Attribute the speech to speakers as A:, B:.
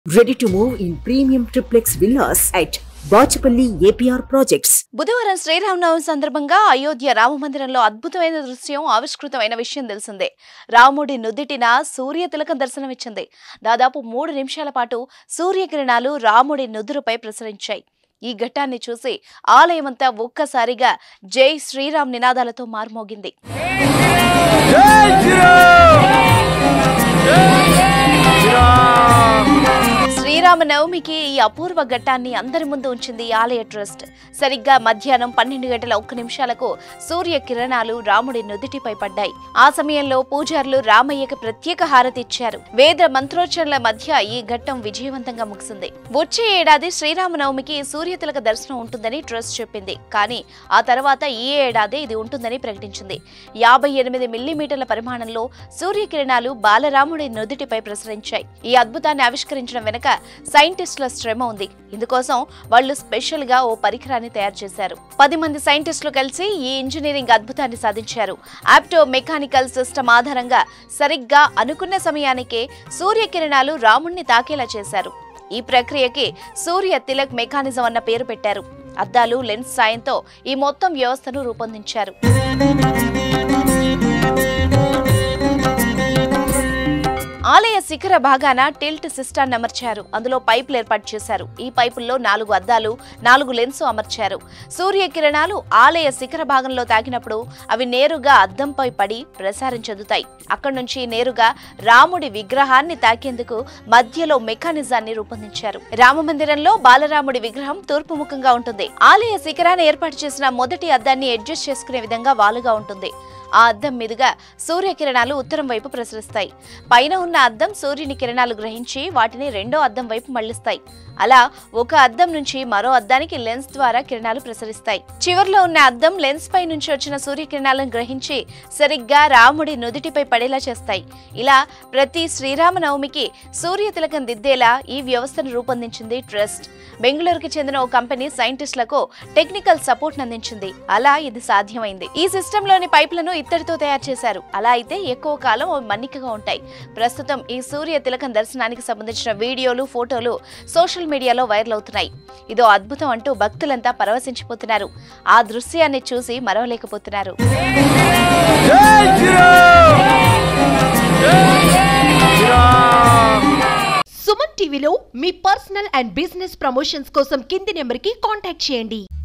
A: Ready to move in premium triplex villas at Bachapalli APR Projects.
B: బుధవారం శ్రీరామనవమి సందర్భంగా అయోధ్య రామ మందిరంలో అద్భుతమైన దృశ్యం ఆవిష్కృతమైన విషయం తెలిసిందే రాముడి నుదిటిన సూర్య తిలకం దర్శనమిచ్చింది దాదాపు మూడు నిమిషాల పాటు సూర్యకిరణాలు రాముడి నుదురుపై ప్రసరించాయి ఈ ఘట్టాన్ని చూసి ఆలయమంతా ఒక్కసారిగా జై శ్రీరామ్ నినాదాలతో మారుమోగింది శ్రీరామ నవమికి ఈ అపూర్వ ఘట్టాన్ని అందరి ముందు ఉంచింది ఈ ఆలయ ట్రస్ట్ సరిగ్గా మధ్యాహ్నం పన్నెండు గంటల ఒక్క నిమిషాలకు సూర్య కిరణాలు రాముడి నుదిటిపై పడ్డాయి ఆ సమయంలో పూజారులు రామయ్యకి ప్రత్యేక హారతి ఇచ్చారు వేద మంత్రోచ్చరణల మధ్య ఈ ఘట్టం విజయవంతంగా ముగిసింది వచ్చే ఏడాది శ్రీరామనవమికి సూర్య తిలక దర్శనం ఉంటుందని ట్రస్ట్ చెప్పింది కానీ ఆ తర్వాత ఈ ఏడాది ఇది ఉంటుందని ప్రకటించింది యాభై ఎనిమిది మిల్లీమీటర్ల పరిమాణంలో సూర్యకిరణాలు బాలరాముడి నుదిటిపై ప్రసరించాయి ఈ అద్భుతాన్ని ఆవిష్కరించడం వెనుక సైంటిస్టుల శ్రమ ఉంది ఇందుకోసం వాళ్ళు స్పెషల్ గా ఓ పరికరాన్ని తయారు చేశారు పది మంది సైంటిస్టులు కలిసి ఈ ఇంజనీరింగ్ అద్భుతాన్ని సాధించారు ఆప్టో మెకానికల్ సిస్టమ్ ఆధారంగా సరిగ్గా అనుకున్న సమయానికే సూర్యకిరణాలు రాముణ్ణి తాకేలా చేశారు ఈ ప్రక్రియకి సూర్య తిలక్ మెకానిజం అన్న పేరు పెట్టారు అద్దాలు లెన్స్ సాయంతో ఈ మొత్తం వ్యవస్థను రూపొందించారు ఆలయ శిఖర భాగాన టిల్ట్ సిస్టాన్ని అమర్చారు అందులో పైపులు ఏర్పాటు చేశారు ఈ పైపుల్లో నాలుగు అద్దాలు నాలుగు లెన్సు అమర్చారు సూర్యకిరణాలు ఆలయ శిఖర భాగంలో తాకినప్పుడు అవి నేరుగా అద్దంపై పడి ప్రసారం చెందుతాయి అక్కడి నుంచి నేరుగా రాముడి విగ్రహాన్ని తాకేందుకు మధ్యలో మెకానిజాన్ని రూపొందించారు రామ మందిరంలో బాలరాముడి విగ్రహం తూర్పు ముఖంగా ఉంటుంది ఆలయ శిఖరాన్ని ఏర్పాటు చేసిన మొదటి అద్దాన్ని అడ్జస్ట్ చేసుకునే విధంగా వాలుగా ఉంటుంది ఆ అద్దం మీదుగా సూర్యకిరణాలు ఉత్తరం వైపు ప్రసరిస్తాయి పైన ఉన్న అద్దం సూర్యుని కిరణాలు గ్రహించి వాటిని రెండో అద్దం వైపు మళ్లిస్తాయి అలా ఒక అద్దం నుంచి మరో అద్దానికి లెన్స్ ద్వారా కిరణాలు ప్రసరిస్తాయి చివర్లో ఉన్న అద్దం లెన్స్ పై నుంచి వచ్చిన సూర్యకిరణాలను గ్రహించి సరిగ్గా రాముడి నుదిటిపై పడేలా చేస్తాయి ఇలా ప్రతి శ్రీరామనవమికి సూర్య తిలకం దిద్దేలా ఈ వ్యవస్థను రూపొందించింది ట్రస్ట్ బెంగళూరుకి చెందిన ఓ కంపెనీ సైంటిస్టులకు టెక్నికల్ సపోర్ట్ అందించింది అలా ఇది సాధ్యమైంది ఈ సిస్టమ్ లోని పైపులను ఇత్తడితో తయారు చేశారు అలా అయితే ఎక్కువ కాలం అవి మన్నికగా ఉంటాయి ప్రస్తుతం ఈ సూర్య తిలకం దర్శనానికి సంబంధించిన వీడియోలు ఫోటోలు సోషల్ మీడియాలో వైరల్ అవుతున్నాయి ఇదో అద్భుతం అంటూ భక్తులంతా పరవశించిపోతున్నారు ఆ దృశ్యాన్ని చూసి మరవలేకపోతున్నారు
C: సుమన్ టీవీలో మీ పర్సనల్ అండ్ బిజినెస్ ప్రమోషన్స్ కోసం కింది నెంబర్కి కాంటాక్ట్ చేయండి